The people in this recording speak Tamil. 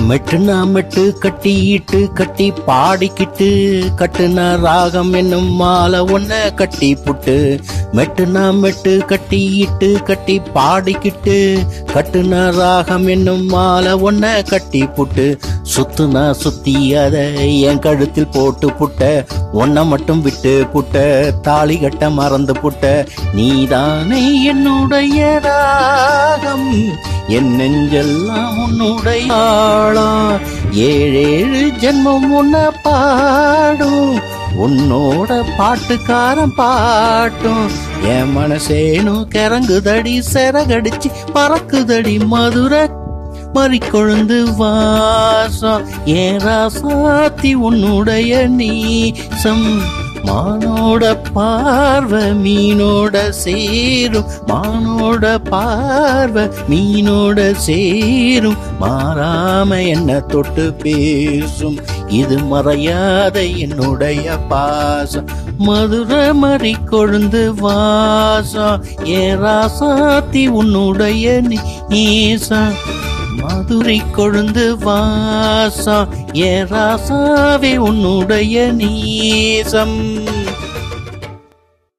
மெட்டுனா மெட்டு கட்டிட்டு கட்டி பாடிக்கிட்டு கட்டுன ராகம் என்னும் மாலை ஒன்ன கட்டி புட்டு மெட்டுனா மெட்டு கட்டிட்டு கட்டி பாடிக்கிட்டு கட்டுன ராகம் என்னும் மாலை ஒன்ன கட்டி புட்டு சுத்துனா சுத்தி அத என் கழுத்தில் போட்டு புட்ட ஒன்ன மட்டும் விட்டு புட்ட தாலி கட்ட மறந்து புட்ட நீதானே என்னுடைய ராகம் என் நெஞ்செல்லாம் உன்னுடைய ஆளா ஏழேழு ஜென்மம் உன்ன பாடும் உன்னோட பாட்டுக்காரன் பாட்டும் என் மனசேனும் கிறங்குதடி செரகடிச்சு பறக்குதடி மதுரை மறிக்கொழுந்து வாசம் ஏன் ராசாத்தி உன்னுடைய நீசம் மானோட பார்வை மீனோட சேரும் மானோட பார்வை மீனோட சேரும் மாறாம என்ன தொட்டு பேசும் இது மறையாத என்னுடைய பாசம் மதுரை மறி கொழுந்து வாசம் ஏ ராசாத்தி உன்னுடைய நீசம் மதுரை கொழுந்து வாசம் ஏ ராசாவே உன்னுடைய நீசம்